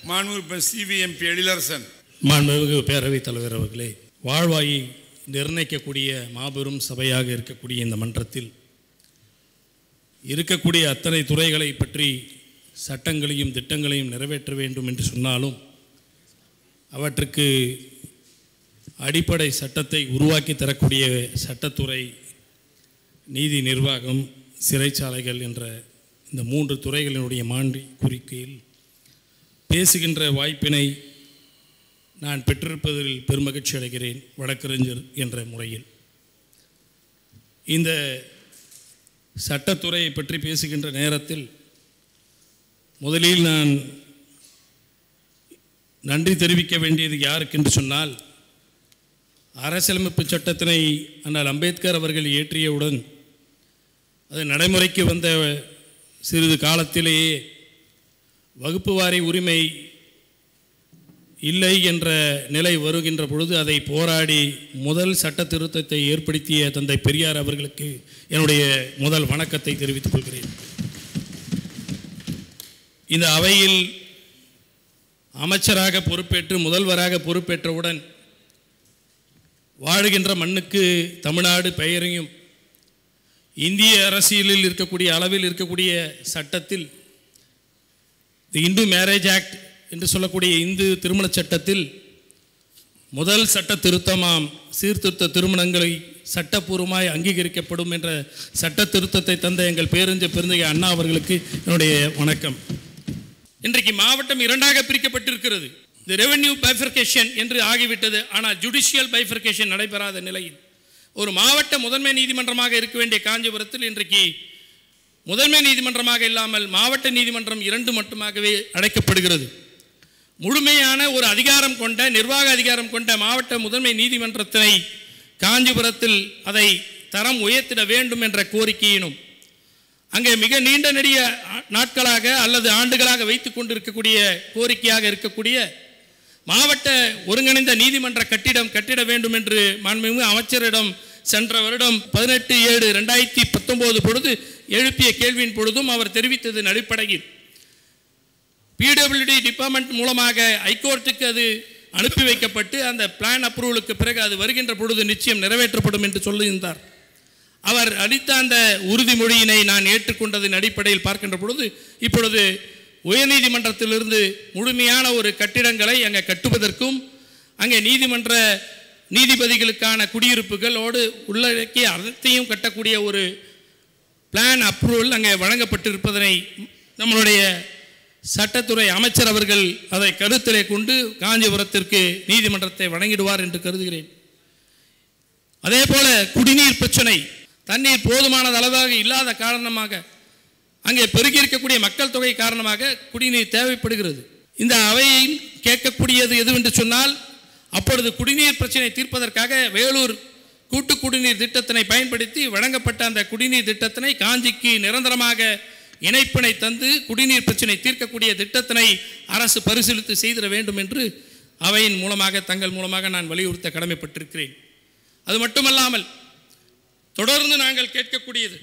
மாண்புமிகு சிவிஎம்பி எழிலரசன் மாண்புமிகு பேரவைத் தலைவர் அவர்களே வாழ்வாயை நிர்ணயிக்கக்கூடிய மாபெரும் சபையாக இருக்கக்கூடிய இந்த மன்றத்தில் இருக்கக்கூடிய அத்தனை துறைகளை பற்றி சட்டங்களையும் திட்டங்களையும் நிறைவேற்ற வேண்டும் என்று சொன்னாலும் அவற்றுக்கு அடிப்படை சட்டத்தை உருவாக்கி தரக்கூடிய சட்டத்துறை நீதி நிர்வாகம் சிறைச்சாலைகள் என்ற இந்த மூன்று துறைகளினுடைய மாண்டி குறிக்கையில் பேசுகின்ற வாய்ப்பினை நான் பெற்றிருப்பதில் பெருமகிழ்ச்சி அடைகிறேன் வழக்கறிஞர் என்ற முறையில் இந்த சட்டத்துறையை பற்றி பேசுகின்ற நேரத்தில் முதலில் நான் நன்றி தெரிவிக்க வேண்டியது யாருக்கு என்று சொன்னால் அரசியலமைப்பு சட்டத்தினை அண்ணல் அம்பேத்கர் அவர்கள் இயற்றியவுடன் அது நடைமுறைக்கு வந்த சிறிது காலத்திலேயே வகுப்பு வாரி உரிமை இல்லை என்ற நிலை வருகின்ற பொழுது அதை போராடி முதல் சட்ட திருத்தத்தை ஏற்படுத்திய தந்தை பெரியார் அவர்களுக்கு என்னுடைய முதல் வணக்கத்தை தெரிவித்துக் கொள்கிறேன் இந்த அவையில் அமைச்சராக பொறுப்பேற்று முதல்வராக பொறுப்பேற்றவுடன் வாழுகின்ற மண்ணுக்கு தமிழ்நாடு பெயரையும் இந்திய அரசியலில் இருக்கக்கூடிய அளவில் இருக்கக்கூடிய சட்டத்தில் தி இந்து மேரேஜ் ஆக்ட் என்று சொல்லக்கூடிய இந்து திருமண சட்டத்தில் முதல் சட்ட திருத்தமாம் சீர்திருத்த திருமணங்களை சட்டப்பூர்வமாய் அங்கீகரிக்கப்படும் என்ற சட்ட திருத்தத்தை தந்த எங்கள் பேரஞ்ச பெருந்தகை அண்ணா அவர்களுக்கு என்னுடைய வணக்கம் இன்றைக்கு மாவட்டம் இரண்டாக பிரிக்கப்பட்டிருக்கிறது இந்த ரெவென்யூ பைஃபர்கேஷன் என்று ஆகிவிட்டது ஆனால் ஜுடிஷியல் பைஃபர்கேஷன் நடைபெறாத நிலையில் ஒரு மாவட்ட முதன்மை நீதிமன்றமாக இருக்க வேண்டிய காஞ்சிபுரத்தில் இன்றைக்கு முதன்மை நீதிமன்றமாக இல்லாமல் மாவட்ட நீதிமன்றம் இரண்டு மட்டுமாகவே அழைக்கப்படுகிறது முழுமையான ஒரு அதிகாரம் கொண்ட நிர்வாக அதிகாரம் கொண்ட மாவட்ட முதன்மை நீதிமன்றத்தினை காஞ்சிபுரத்தில் அதை தரம் உயர்த்திட வேண்டும் என்ற கோரிக்கையினும் அங்கே மிக நீண்ட நெடிய நாட்களாக அல்லது ஆண்டுகளாக வைத்துக் கொண்டிருக்கக்கூடிய கோரிக்கையாக இருக்கக்கூடிய மாவட்ட ஒருங்கிணைந்த நீதிமன்ற கட்டிடம் கட்டிட வேண்டும் என்று மாண்புமிகு அமைச்சரிடம் சென்ற வருடம் பதினெட்டு ஏழு ரெண்டாயிரத்தி பத்தொன்பது பொழுது எழுப்பிய கேள்வியின் பொழுதும் அவர் தெரிவித்ததன் அடிப்படையில் பிடபிள்யூடி டிபார்ட்மெண்ட் மூலமாக ஹைகோர்ட்டுக்கு அது அனுப்பி வைக்கப்பட்டு அந்த பிளான் அப்ரூவலுக்கு பிறகு அது வருகின்ற பொழுது நிச்சயம் நிறைவேற்றப்படும் என்று சொல்லியிருந்தார் அவர் அளித்த அந்த உறுதிமொழியினை நான் ஏற்றுக்கொண்டதன் அடிப்படையில் பார்க்கின்ற பொழுது இப்பொழுது உயர்நீதிமன்றத்திலிருந்து முழுமையான ஒரு கட்டிடங்களை அங்கே கட்டுவதற்கும் அங்கே நீதிமன்ற நீதிபதிகளுக்கான குடியிருப்புகளோடு உள்ளடக்கிய அனைத்தையும் கட்டக்கூடிய ஒரு பிளான் அப்ரூவல் அங்கே வழங்கப்பட்டிருப்பதனை நம்மளுடைய சட்டத்துறை அமைச்சர் அவர்கள் அதை கருத்திலே கொண்டு காஞ்சிபுரத்திற்கு நீதிமன்றத்தை வழங்கிடுவார் என்று கருதுகிறேன் அதே போல குடிநீர் பிரச்சனை தண்ணீர் போதுமான அளவாக இல்லாத காரணமாக அங்கே பெருகி இருக்கக்கூடிய மக்கள் தொகை காரணமாக குடிநீர் தேவைப்படுகிறது இந்த அவையில் கேட்கக்கூடியது எதுவென்று சொன்னால் அப்பொழுது குடிநீர் பிரச்சனை தீர்ப்பதற்காக வேலூர் கூட்டு குடிநீர் திட்டத்தினை பயன்படுத்தி வழங்கப்பட்ட அந்த குடிநீர் திட்டத்தினை காஞ்சிக்கு நிரந்தரமாக இணைப்பினை தந்து குடிநீர் பிரச்சனை தீர்க்கக்கூடிய திட்டத்தினை அரசு பரிசீலித்து செய்திட வேண்டும் என்று அவையின் மூலமாக தங்கள் மூலமாக நான் வலியுறுத்த கடமைப்பட்டிருக்கிறேன் அது மட்டுமல்லாமல் தொடர்ந்து நாங்கள் கேட்கக்கூடியது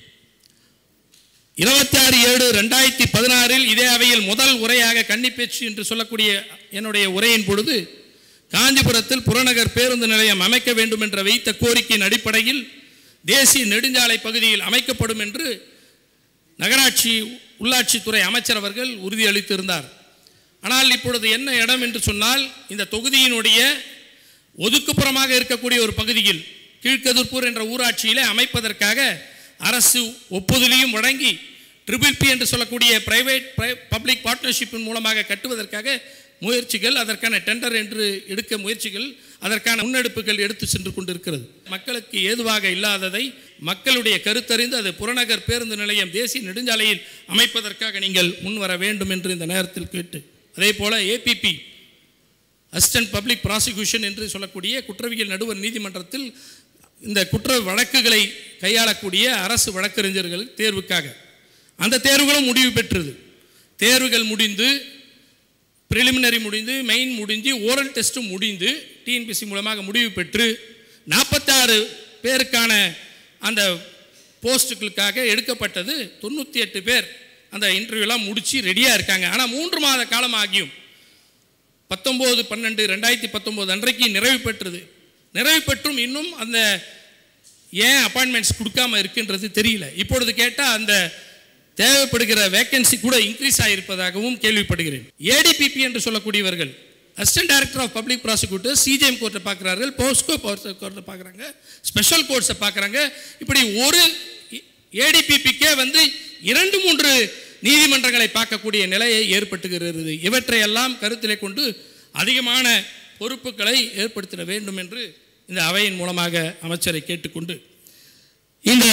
இருபத்தி ஆறு ஏழு ரெண்டாயிரத்தி பதினாறில் இதே அவையில் முதல் உரையாக கன்னிப்பேச்சு என்று சொல்லக்கூடிய என்னுடைய உரையின் பொழுது காஞ்சிபுரத்தில் புறநகர் பேருந்து நிலையம் அமைக்க வேண்டும் என்ற வைத்த கோரிக்கையின் அடிப்படையில் தேசிய நெடுஞ்சாலை பகுதியில் அமைக்கப்படும் என்று நகராட்சி உள்ளாட்சித்துறை அமைச்சர் அவர்கள் உறுதியளித்திருந்தார் ஆனால் இப்பொழுது என்ன இடம் என்று சொன்னால் இந்த தொகுதியினுடைய ஒதுக்குப்புறமாக இருக்கக்கூடிய ஒரு பகுதியில் கீழ்கதிர்பூர் என்ற ஊராட்சியிலே அமைப்பதற்காக அரசு ஒப்புதலையும் வழங்கி ட்ரிபிள் பி என்று சொல்லக்கூடிய பிரைவேட் பப்ளிக் பார்ட்னர்ஷிப்பின் மூலமாக கட்டுவதற்காக முயற்சிகள் அதற்கான டெண்டர் என்று எடுக்க முயற்சிகள் அதற்கான முன்னெடுப்புகள் எடுத்து சென்று கொண்டிருக்கிறது மக்களுக்கு ஏதுவாக இல்லாததை மக்களுடைய கருத்தறிந்து அது புறநகர் பேருந்து நிலையம் தேசிய நெடுஞ்சாலையில் அமைப்பதற்காக நீங்கள் முன்வர வேண்டும் என்று இந்த நேரத்தில் கேட்டு அதே போல ஏபிபி அசிஸ்டன்ட் பப்ளிக் ப்ராசிக்யூஷன் என்று சொல்லக்கூடிய குற்றவியல் நடுவர் நீதிமன்றத்தில் இந்த குற்ற வழக்குகளை கையாளக்கூடிய அரசு வழக்கறிஞர்கள் தேர்வுக்காக அந்த தேர்வுகளும் முடிவு பெற்றது தேர்வுகள் முடிந்து ப்ரிலிமினரி முடிந்து மெயின் முடிஞ்சு ஓரல் டெஸ்ட்டும் முடிந்து டிஎன்பிசி மூலமாக முடிவு பெற்று நாற்பத்தாறு பேருக்கான அந்த போஸ்ட்டுகளுக்காக எடுக்கப்பட்டது தொண்ணூற்றி எட்டு பேர் அந்த இன்டர்வியூலாம் முடித்து ரெடியாக இருக்காங்க ஆனால் மூன்று மாத காலம் ஆகியும் பத்தொம்போது பன்னெண்டு ரெண்டாயிரத்தி பத்தொம்போது அன்றைக்கு நிறைவு பெற்றது நிறைவு பெற்றும் இன்னும் அந்த ஏன் அப்பாயின்மெண்ட்ஸ் கொடுக்காம இருக்குன்றது தெரியல இப்பொழுது கேட்டால் அந்த தேவைப்படுகிற வேக்கன்சி கூட இன்க்ரீஸ் ஆகியிருப்பதாகவும் கேள்விப்படுகிறேன் ஏடிபிபி என்று சொல்லக்கூடியவர்கள் assistant director of public prosecutor CJM கோர்ட்டை பார்க்குறார்கள் போஸ்கோ கோர்ட்டை பார்க்குறாங்க ஸ்பெஷல் கோர்ட்ஸை பார்க்குறாங்க இப்படி ஒரு ஏடிபிபிக்கே வந்து இரண்டு மூன்று நீதிமன்றங்களை பார்க்கக்கூடிய நிலையை ஏற்பட்டுகிறது இவற்றையெல்லாம் கருத்திலே கொண்டு அதிகமான பொறுப்புகளை ஏற்படுத்திட வேண்டும் என்று இந்த அவையின் மூலமாக அமைச்சரை கேட்டுக்கொண்டு இந்த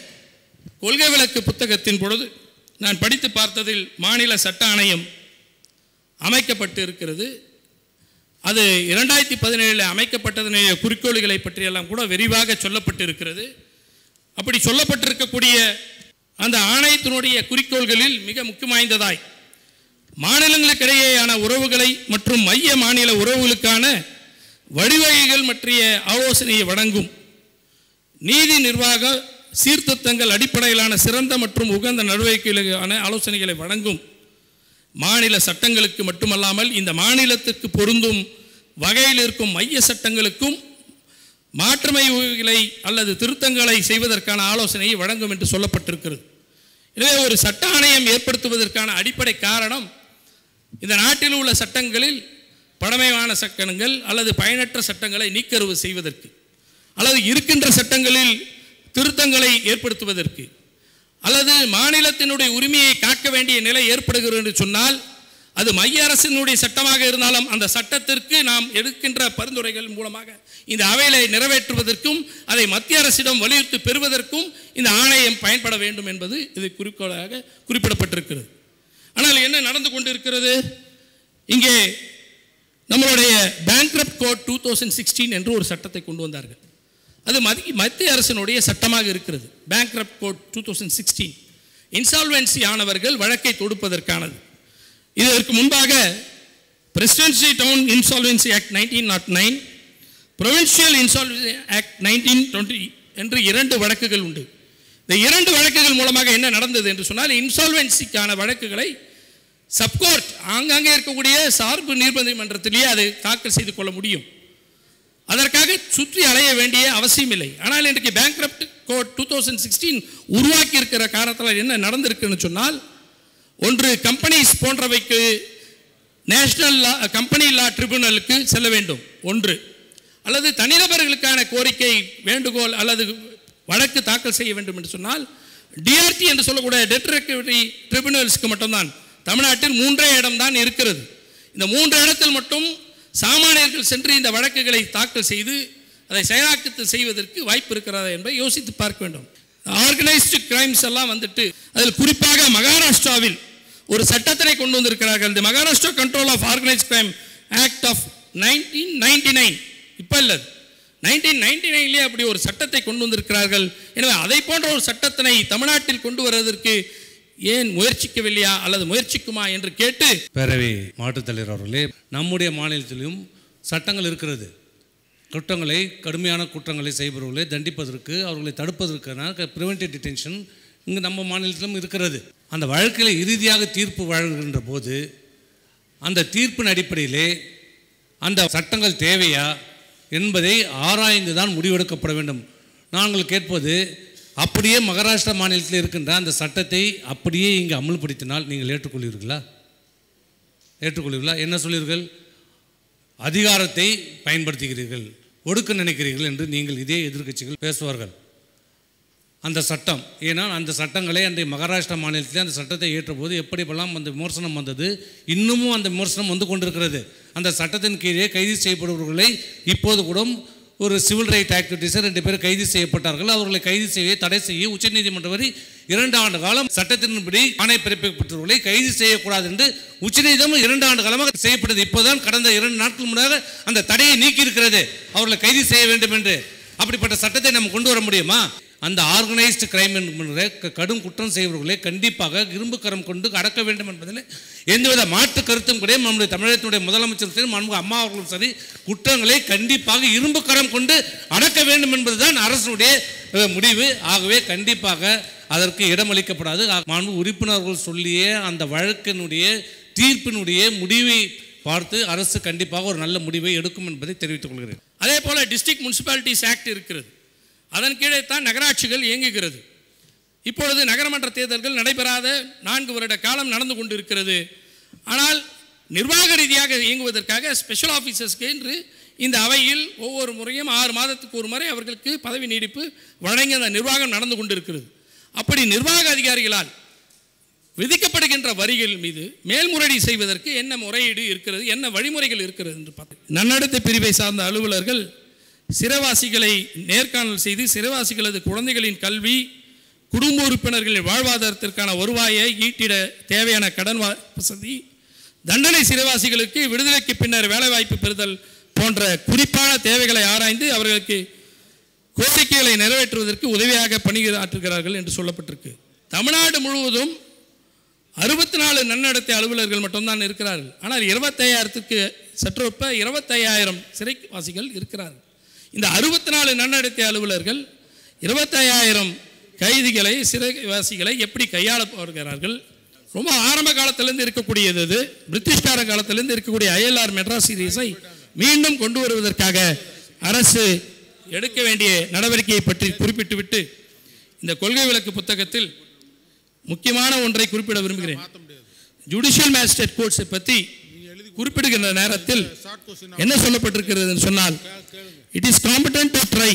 கொள்கை விளக்கு புத்தகத்தின் பொழுது நான் படித்து பார்த்ததில் மாநில சட்ட ஆணையம் அமைக்கப்பட்டு இருக்கிறது அது இரண்டாயிரத்தி பதினேழில் அமைக்கப்பட்டதனுடைய குறிக்கோள்களை பற்றியெல்லாம் கூட விரிவாக சொல்லப்பட்டு இருக்கிறது அப்படி சொல்லப்பட்டிருக்கக்கூடிய அந்த ஆணையத்தினுடைய குறிக்கோள்களில் மிக முக்கியம் வாய்ந்ததாய் மாநிலங்களுக்கிடையேயான உறவுகளை மற்றும் மைய மாநில உறவுகளுக்கான வழிவகைகள் பற்றிய ஆலோசனையை வழங்கும் நீதி நிர்வாக சீர்திருத்தங்கள் அடிப்படையிலான சிறந்த மற்றும் உகந்த நடவடிக்கைகளுக்கான ஆலோசனைகளை வழங்கும் மாநில சட்டங்களுக்கு மட்டுமல்லாமல் இந்த மாநிலத்திற்கு பொருந்தும் வகையில் இருக்கும் மைய சட்டங்களுக்கும் மாற்றுமைகளை அல்லது திருத்தங்களை செய்வதற்கான ஆலோசனையை வழங்கும் என்று சொல்லப்பட்டிருக்கிறது எனவே ஒரு சட்ட ஆணையம் ஏற்படுத்துவதற்கான அடிப்படை காரணம் இந்த நாட்டில் உள்ள சட்டங்களில் பழமையான சட்டங்கள் அல்லது பயனற்ற சட்டங்களை நீக்கருவு செய்வதற்கு அல்லது இருக்கின்ற சட்டங்களில் திருத்தங்களை ஏற்படுத்துவதற்கு அல்லது மாநிலத்தினுடைய உரிமையை காக்க வேண்டிய நிலை ஏற்படுகிறது என்று சொன்னால் அது மைய அரசினுடைய சட்டமாக இருந்தாலும் அந்த சட்டத்திற்கு நாம் எடுக்கின்ற பரிந்துரைகள் மூலமாக இந்த அவைகளை நிறைவேற்றுவதற்கும் அதை மத்திய அரசிடம் வலியுறுத்தி பெறுவதற்கும் இந்த ஆணையம் பயன்பட வேண்டும் என்பது இது குறிக்கோளாக குறிப்பிடப்பட்டிருக்கிறது ஆனால் என்ன நடந்து கொண்டிருக்கிறது இங்கே நம்மளுடைய bankrupt code two thousand sixteen என்று ஒரு சட்டத்தை கொண்டு வந்தார்கள் அது மதி மத்திய அரசினுடைய சட்டமாக இருக்கிறது bankrupt code two thousand sixteen insolvency ஆனவர்கள் வழக்கை தொடுப்பதற்கானது இதற்கு முன்பாக presidency town insolvency act nineteen nought nine provincial insolvency act nineteen twenty என்று இரண்டு வழக்குகள் உண்டு இந்த இரண்டு வழக்குகள் மூலமாக என்ன நடந்தது என்று சொன்னால் இன்சால்வென்சிக்கான வழக்குகளை சப்கோர்ட் ஆங்காங்கே இருக்கக்கூடிய சார்பு நீதிமன்றத்திலேயே அதை தாக்கல் செய்து கொள்ள முடியும் அதற்காக சுற்றி அலைய வேண்டிய அவசியம் இல்லை ஆனால் இன்றைக்கு bankrupt code two thousand sixteen உருவாக்கி இருக்கிற காரணத்தில் என்ன நடந்திருக்குன்னு சொன்னால் ஒன்று கம்பெனிஸ் போன்றவைக்கு நேஷனல் லா கம்பெனி லா ட்ரிபியூனலுக்கு செல்ல வேண்டும் ஒன்று அல்லது தனிநபர்களுக்கான கோரிக்கை வேண்டுகோள் அல்லது வழக்கு தாக்கல் செய்ய வேண்டும் என்று சொன்னால் டிஆர்டி என்று சொல்லக்கூடிய டெட் ரெக்கவரி ட்ரிபியூனல்ஸ்க்கு மட்டும்தான் தமிழ்நாட்டில் மூன்றே இடம்தான் இருக்கிறது இந்த மூன்று இடத்தில் மட்டும் சாமானியர்கள் சென்று இந்த வழக்குகளை தாக்கல் செய்து அதை செயலாக்கத்தில் செய்வதற்கு வாய்ப்பு இருக்கிறதா என்பதை யோசித்து பார்க்க வேண்டும் ஆர்கனைஸ்டு கிரைம்ஸ் எல்லாம் வந்துட்டு அதில் குறிப்பாக மகாராஷ்டிராவில் ஒரு சட்டத்தினை கொண்டு வந்திருக்கிறார்கள் இந்த Maharashtra control of organised crime act of nineteen ninety nine இப்போ இல்லை நைன்டீன் நைன்டி நைன்லேயே அப்படி ஒரு சட்டத்தை கொண்டு வந்திருக்கிறார்கள் எனவே அதை போன்ற ஒரு சட்டத்தினை தமிழ்நாட்டில் கொண்டு வருவதற்கு ஏன் முயற்சிக்கவில்லையா அல்லது முயற்சிக்குமா என்று கேட்டு பேரவை மாற்றுத் தலைவர் அவர்களே நம்முடைய மாநிலத்திலும் சட்டங்கள் இருக்கிறது குற்றங்களை கடுமையான குற்றங்களை செய்பவர்களை தண்டிப்பதற்கு அவர்களை தடுப்பதற்கான ப்ரிவென்டிவ் டிடென்ஷன் இங்கு நம்ம மாநிலத்திலும் இருக்கிறது அந்த வழக்கில் இறுதியாக தீர்ப்பு வழங்குகின்ற போது அந்த தீர்ப்பின் அடிப்படையிலே அந்த சட்டங்கள் தேவையா என்பதை ஆராய்ந்து தான் முடிவெடுக்கப்பட வேண்டும் நாங்கள் கேட்பது அப்படியே மகாராஷ்டிரா மாநிலத்தில் இருக்கின்ற அந்த சட்டத்தை அப்படியே இங்கே அமல்படுத்தினால் நீங்கள் ஏற்றுக்கொள்வீர்களா ஏற்றுக்கொள்வீர்களா என்ன சொல்வீர்கள் அதிகாரத்தை பயன்படுத்துகிறீர்கள் ஒடுக்க நினைக்கிறீர்கள் என்று நீங்கள் இதே எதிர்க்கட்சிகள் பேசுவார்கள் அந்த சட்டம் ஏன்னால் அந்த சட்டங்களை அன்றைய மகாராஷ்டிரா மாநிலத்திலே அந்த சட்டத்தை ஏற்றபோது எப்படிப்பெல்லாம் அந்த விமர்சனம் வந்தது இன்னமும் அந்த விமர்சனம் வந்து கொண்டிருக்கிறது அந்த சட்டத்தின் கீழே கைது செய்யப்படுபவர்களை இப்போது கூட ஒரு சிவில் ரைட் ஆக்டிவிட்டீஸை ரெண்டு பேர் கைது செய்யப்பட்டார்கள் அவர்களை கைது செய்ய தடை செய்ய உச்சநீதிமன்றம் வரை இரண்டு ஆண்டு காலம் சட்டத்தின்படி ஆணை பிறப்பிக்கப்பட்டவர்களை கைது செய்யக்கூடாது என்று உச்சநீதிமன்றம் இரண்டு ஆண்டு காலமாக செய்யப்பட்டது இப்போதான் கடந்த இரண்டு நாட்கள் முன்னாக அந்த தடையை நீக்கி இருக்கிறது அவர்களை கைது செய்ய வேண்டும் என்று அப்படிப்பட்ட சட்டத்தை நம்ம கொண்டு வர முடியுமா அந்த ஆர்கனைஸ்டு கிரைம் என்கிற க- கடும் குற்றம் செய்பவர்களை கண்டிப்பாக இரும்பு கரம் கொண்டு அடக்க வேண்டும் என்பதில் எந்தவித மாற்று கருத்தும் கிடையாது நம்முடைய தமிழகத்தினுடைய முதலமைச்சர் சரி மன்மு அம்மா அவர்களும் சரி குற்றங்களை கண்டிப்பாக இரும்பு கரம் கொண்டு அடக்க வேண்டும் என்பதுதான் அரசுடைய அஹ், முடிவு ஆகவே கண்டிப்பாக அதற்கு இடமளிக்கப்படாது ஆ- மாண்பு உறுப்பினர்கள் சொல்லிய அந்த வழக்கினுடைய தீர்ப்பினுடைய முடிவை பார்த்து அரசு கண்டிப்பாக ஒரு நல்ல முடிவை எடுக்கும் என்பதை தெரிவித்துக் கொள்கிறேன் அதே போல டிஸ்ட்ரிக்ட் முனிசிபாலிட்டிஸ் ஆக்ட் இருக்கிறது அதன் கீழே தான் நகராட்சிகள் இயங்குகிறது இப்பொழுது நகரமன்ற தேர்தல்கள் நடைபெறாத நான்கு வருட காலம் நடந்து கொண்டிருக்கிறது ஆனால் நிர்வாக ரீதியாக இயங்குவதற்காக ஸ்பெஷல் ஆஃபீஸர்ஸ்க்கு என்று இந்த அவையில் ஒவ்வொரு முறையும் ஆறு மாதத்துக்கு ஒரு முறை அவர்களுக்கு பதவி நீடிப்பு வழங்கி அந்த நிர்வாகம் நடந்து கொண்டிருக்கிறது அப்படி நிர்வாக அதிகாரிகளால் விதிக்கப்படுகின்ற வரிகள் மீது மேல்முறையீடு செய்வதற்கு என்ன முறையீடு இருக்கிறது என்ன வழிமுறைகள் இருக்கிறது என்று பார்த்து நன்னடத்தை பிரிவை சார்ந்த அலுவலர்கள் சிறைவாசிகளை நேர்காணல் செய்து சிறைவாசிகளது குழந்தைகளின் கல்வி குடும்ப உறுப்பினர்களின் வாழ்வாதாரத்திற்கான வருவாயை ஈட்டிட தேவையான கடன் வா- வசதி தண்டனை சிறைவாசிகளுக்கு விடுதலைக்கு பின்னர் வேலைவாய்ப்பு பெறுதல் போன்ற குறிப்பான தேவைகளை ஆராய்ந்து அவர்களுக்கு கோரிக்கைகளை நிறைவேற்றுவதற்கு உதவியாக பணியாற்றுகிறார்கள் என்று சொல்லப்பட்டிருக்கு தமிழ்நாடு முழுவதும் அறுபத்தி நாலு நன்னடத்தை அலுவலர்கள் மட்டும்தான் இருக்கிறார்கள் ஆனால் இருபத்தையாயிரத்துக்கு சற்றொப்ப இருபத்தையாயிரம் சிறைவாசிகள் இருக்கிறார்கள் இந்த அறுபத்தி நாலு நன்னடத்தை அலுவலர்கள் இருபத்தையாயிரம் கைதிகளை சிறைவாசிகளை எப்படி கையாள போகிறார்கள் ரொம்ப ஆரம்ப காலத்திலிருந்து இருக்கக்கூடியது இது பிரிட்டிஷ்கார காலத்திலிருந்து இருக்கக்கூடிய ஐஎல்ஆர் மெட்ராஸ் சீரீஸை மீண்டும் கொண்டு வருவதற்காக அரசு எடுக்க வேண்டிய நடவடிக்கையை பற்றி குறிப்பிட்டுவிட்டு இந்த கொள்கை விளக்கு புத்தகத்தில் முக்கியமான ஒன்றை குறிப்பிட விரும்புகிறேன் ஜுடிஷியல் மேஜிஸ்ட்ரேட் கோர்ட்ஸை பற்றி குறிப்பிடுகின்ற நேரத்தில் என்ன சொல்லப்பட்டிருக்கிறது என்று சொன்னால் it is competent to try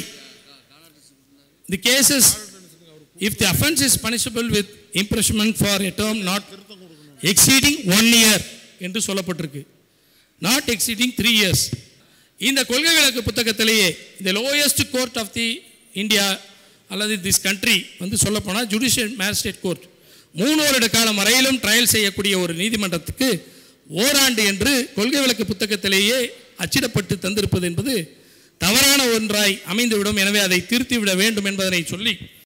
the cases if the offence is punishable with imprisonment for a term not exceeding one year என்று சொல்லப்பட்டிருக்கு நாட் எக்ஸீடிங் த்ரீ இயர்ஸ் இந்த கொள்கை விளக்கு புத்தகத்திலேயே இந்த lowest court of the India அல்லது திஸ் கண்ட்ரி வந்து சொல்லப்போனால் ஜுடிஷியல் மேஜிஸ்ட்ரேட் கோர்ட் மூணு வருட காலம் வரையிலும் ட்ரையல் செய்யக்கூடிய ஒரு நீதிமன்றத்துக்கு ஓராண்டு என்று கொள்கை விளக்கு புத்தகத்திலேயே அச்சிடப்பட்டு தந்திருப்பது என்பது தவறான ஒன்றாய் அமைந்துவிடும் எனவே அதை திருத்திவிட வேண்டும் என்பதனை சொல்லி